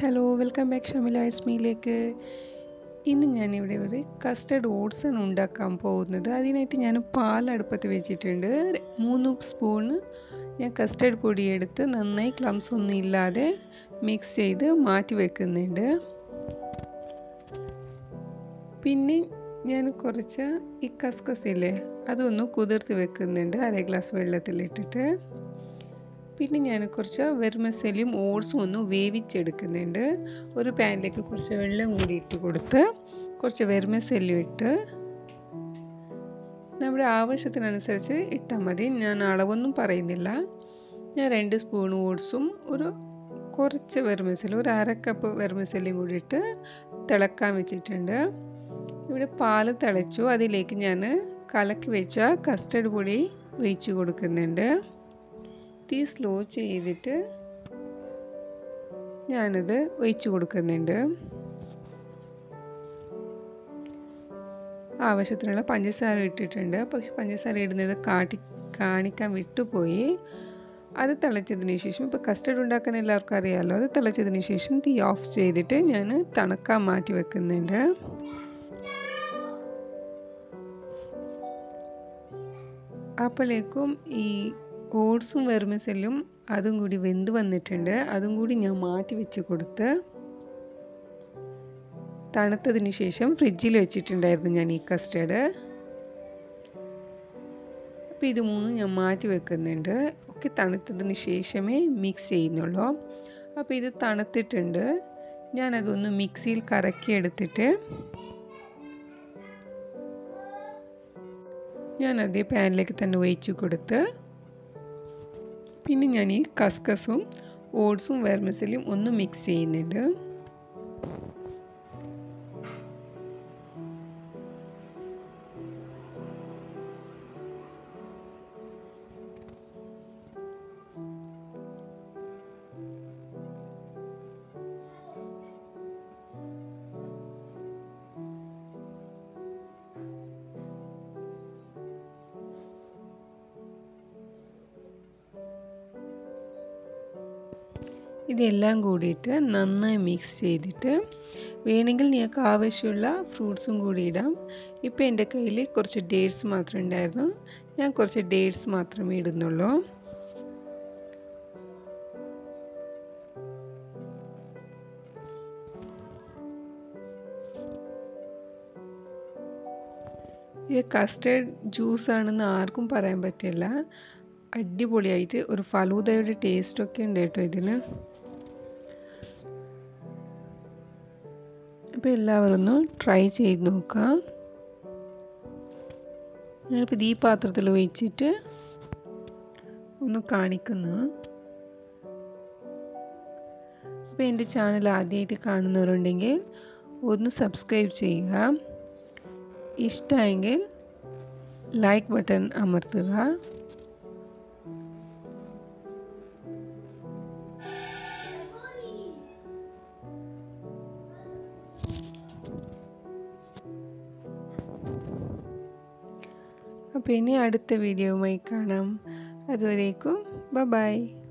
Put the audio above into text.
hello welcome back Shamila arts മീയിലേക്ക് ഇന്ന് ഞാനിവിടെ ഒരു കസ്റ്റർഡ് ഓട്സ് ആണ് ഉണ്ടാക്കാൻ പോകുന്നത് അതിനായിട്ട് ഞാൻ പാൽ അടുപ്പത്ത് വെച്ചിട്ടുണ്ട് മൂന്ന് സ്പൂണ് ഞാൻ കസ്റ്റർഡ് പൊടി എടുത്ത് നന്നായി ക്ലംസ് ഒന്നും ഇല്ലാതെ മിക്സ് ചെയ്ത് മാറ്റി വെക്കുന്നുണ്ട് പിന്നെ ഞാൻ കുറച്ച് ഈ കസ്കസില്ലേ അതൊന്ന് കുതിർത്ത് വെക്കുന്നുണ്ട് അര ഗ്ലാസ് വെള്ളത്തിലിട്ടിട്ട് പിന്നെ ഞാൻ കുറച്ച് വെർമസലിയും ഓട്സും ഒന്ന് വേവിച്ചെടുക്കുന്നുണ്ട് ഒരു പാനിലേക്ക് കുറച്ച് വെള്ളം കൂടി ഇട്ട് കൊടുത്ത് കുറച്ച് വെർമസല്യം ഇട്ട് നമ്മുടെ ആവശ്യത്തിനനുസരിച്ച് ഇട്ടാൽ മതി ഞാൻ അളവൊന്നും പറയുന്നില്ല ഞാൻ രണ്ട് സ്പൂൺ ഓട്സും ഒരു കുറച്ച് വെർമസലും ഒരു അര കപ്പ് വെർമസല്യം കൂടി ഇട്ട് തിളക്കാൻ വെച്ചിട്ടുണ്ട് ഇവിടെ പാൽ തിളച്ചു അതിലേക്ക് ഞാൻ കലക്കി വെച്ച കസ്റ്റർഡ് പൊടി ഒഴിച്ച് കൊടുക്കുന്നുണ്ട് തീ സ്ലോ ചെയ്തിട്ട് ഞാനത് ഒഴിച്ചു കൊടുക്കുന്നുണ്ട് ആവശ്യത്തിനുള്ള പഞ്ചസാര ഇട്ടിട്ടുണ്ട് പക്ഷെ പഞ്ചസാര ഇടുന്നത് കാട്ടി കാണിക്കാൻ വിട്ടുപോയി അത് തിളച്ചതിന് ശേഷം ഇപ്പോൾ കസ്റ്റർഡ് ഉണ്ടാക്കാൻ എല്ലാവർക്കും അറിയാമല്ലോ അത് തിളച്ചതിന് ശേഷം തീ ഓഫ് ചെയ്തിട്ട് ഞാൻ തണുക്കാൻ മാറ്റി വെക്കുന്നുണ്ട് അപ്പോഴേക്കും ഈ ഓട്സും വെർമിസലും അതും കൂടി വെന്ത് വന്നിട്ടുണ്ട് അതും കൂടി ഞാൻ മാറ്റി വെച്ച് കൊടുത്ത് തണുത്തതിന് ശേഷം ഫ്രിഡ്ജിൽ വെച്ചിട്ടുണ്ടായിരുന്നു ഞാൻ ഈ കസ്റ്റേർഡ് അപ്പോൾ ഇത് മൂന്നും ഞാൻ മാറ്റി വെക്കുന്നുണ്ട് ഒക്കെ തണുത്തതിന് ശേഷമേ മിക്സ് ചെയ്യുന്നുള്ളൂ അപ്പോൾ ഇത് തണുത്തിട്ടുണ്ട് ഞാനതൊന്ന് മിക്സിയിൽ കറക്കി എടുത്തിട്ട് ഞാൻ അതേ പാനിലേക്ക് തന്നെ ഒഴിച്ച് കൊടുത്ത് പിന്നെ ഞാൻ ഈ കസ്കസും ഓട്സും വെർമസലും ഒന്ന് മിക്സ് ചെയ്യുന്നുണ്ട് ഇതെല്ലാം കൂടിയിട്ട് നന്നായി മിക്സ് ചെയ്തിട്ട് വേണമെങ്കിൽ നിങ്ങൾക്ക് ആവശ്യമുള്ള ഫ്രൂട്ട്സും കൂടി ഇടാം ഇപ്പോൾ എൻ്റെ കയ്യിൽ കുറച്ച് ഡേറ്റ്സ് മാത്രം ഉണ്ടായിരുന്നു ഞാൻ കുറച്ച് ഡേറ്റ്സ് മാത്രമേ ഇടുന്നുള്ളൂ ഇത് കസ്റ്റേർഡ് ജ്യൂസാണെന്ന് ആർക്കും പറയാൻ പറ്റില്ല അടിപൊളിയായിട്ട് ഒരു ഫലൂദയുടെ ടേസ്റ്റൊക്കെ ഉണ്ട് കേട്ടോ ഇതിന് അപ്പോൾ എല്ലാവരും ഒന്ന് ട്രൈ ചെയ്ത് നോക്കാം ഞാനിപ്പോൾ ഈ പാത്രത്തിൽ ഒഴിച്ചിട്ട് ഒന്ന് കാണിക്കുന്നു അപ്പോൾ എൻ്റെ ചാനൽ ആദ്യമായിട്ട് കാണുന്നവരുണ്ടെങ്കിൽ ഒന്ന് സബ്സ്ക്രൈബ് ചെയ്യുക ഇഷ്ടമെങ്കിൽ ലൈക്ക് ബട്ടൺ അമർത്തുക അപ്പോൾ ഇനി അടുത്ത വീഡിയോയുമായി കാണാം അതുവരേക്കും ബ ബൈ